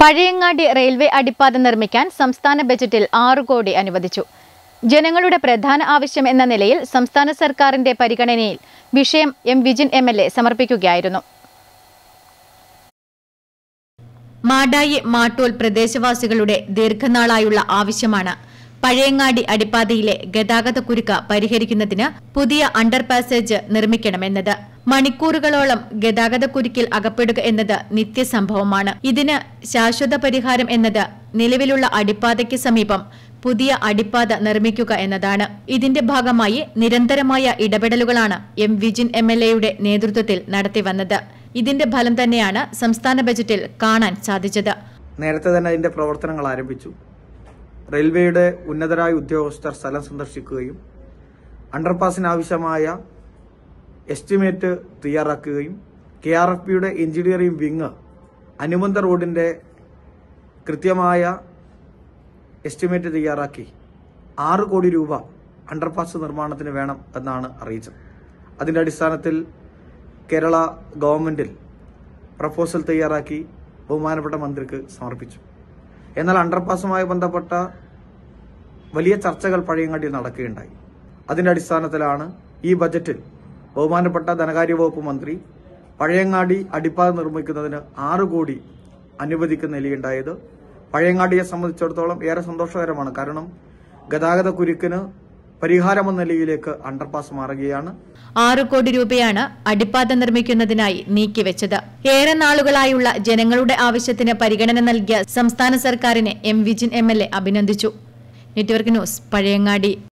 Pazhayangadi railway അടിപ്പാത നിർമ്മിക്കാൻ സംസ്ഥാന ബജറ്റിൽ ആറ് കോടി അനുവദിച്ചു ജനങ്ങളുടെ പ്രധാന ആവശ്യം എന്ന നിലയിൽ സംസ്ഥാന സർക്കാരിന്റെ പരിഗണനയിൽ വിഷയം M Vijin M L A സമർപ്പിക്കുകയായിരുന്നു മാടായി മാട്ടൂൽ പ്രദേശവാസികളുടെ ദീർഘനാളായുള്ള ആവശ്യമാണ് പഴയങ്ങാടി അടിപ്പാതയിലെ ഗതാഗത കുരുക്ക് പരിഹരിക്കുന്നതിന് പുതിയ അണ്ടർ പാസേജ് നിർമ്മിക്കണമെന്നത് മണിക്കൂറുകളോളം ഗതാഗത കുരുക്കിൽ അകപ്പെടുക എന്നത് നിത്യസംഭവമാണ് ഇതിന് ശാശ്വത പരിഹാരം എന്നത് നിലവിലുള്ള അടിപ്പാതയ്ക്ക് സമീപം പുതിയ അടിപ്പാത നിർമ്മിക്കുക എന്നതാണ് ഇതിന്റെ ഭാഗമായി നിരന്തരമായ ഇടപെടലുകളാണ് എം വിജിൻ എം എൽ എയുടെ നേതൃത്വത്തിൽ നടത്തിവന്നത് ഇതിന്റെ ഫലം തന്നെയാണ് സംസ്ഥാന ബജറ്റിൽ കാണാൻ സാധിച്ചത് നേരത്തെ തന്നെ അതിന്റെ പ്രവർത്തനങ്ങൾ ആരംഭിച്ചു റെയിൽവേയുടെ ഉന്നതരായ ഉദ്യോഗസ്ഥർ സ്ഥലം സന്ദർശിക്കുകയും അണ്ടർപാസിന് ആവശ്യമായ എസ്റ്റിമേറ്റ് തയ്യാറാക്കുകയും കെ ആർ എഫ് പിയുടെ എഞ്ചിനീയറിംഗ് വിങ് അനുബന്ധ റോഡിന്റെ കൃത്യമായ എസ്റ്റിമേറ്റ് തയ്യാറാക്കി ആറ് കോടി രൂപ അണ്ടർപാസ് നിർമ്മാണത്തിന് വേണം എന്നാണ് അറിയിച്ചത് അതിന്റെ അടിസ്ഥാനത്തിൽ കേരള ഗവൺമെന്റിൽ പ്രപ്പോസൽ തയ്യാറാക്കി ബഹുമാനപ്പെട്ട മന്ത്രിക്ക് സമർപ്പിച്ചു എന്നാൽ അണ്ടർപാസുമായി ബന്ധപ്പെട്ട വലിയ ചർച്ചകൾ പഴയങ്ങാടിയിൽ നടക്കുകയുണ്ടായി അതിന്റെ അടിസ്ഥാനത്തിലാണ് ഈ ബജറ്റിൽ ബഹുമാനപ്പെട്ട ധനകാര്യ വകുപ്പ് മന്ത്രി പഴയങ്ങാടി അടിപ്പാത നിർമ്മിക്കുന്നതിന് ആറ് കോടി അനുവദിക്കുന്ന നിലയുണ്ടായത് പഴയങ്ങാടിയെ സംബന്ധിച്ചിടത്തോളം ഏറെ സന്തോഷകരമാണ് കാരണം ഗതാഗത കുരുക്കിന് പരിഹാരമെന്ന നിലയിലേക്ക് അണ്ടർപാസ് മാറുകയാണ് ആറു കോടി രൂപയാണ് അടിപ്പാത നിർമ്മിക്കുന്നതിനായി നീക്കിവെച്ചത് ഏറെ നാളുകളായുള്ള ജനങ്ങളുടെ ആവശ്യത്തിന് പരിഗണന നൽകിയ സംസ്ഥാന സർക്കാരിനെ M Vijin M L A അഭിനന്ദിച്ചു നെറ്റ്വർക്ക് ന്യൂസ് പഴയങ്ങാടി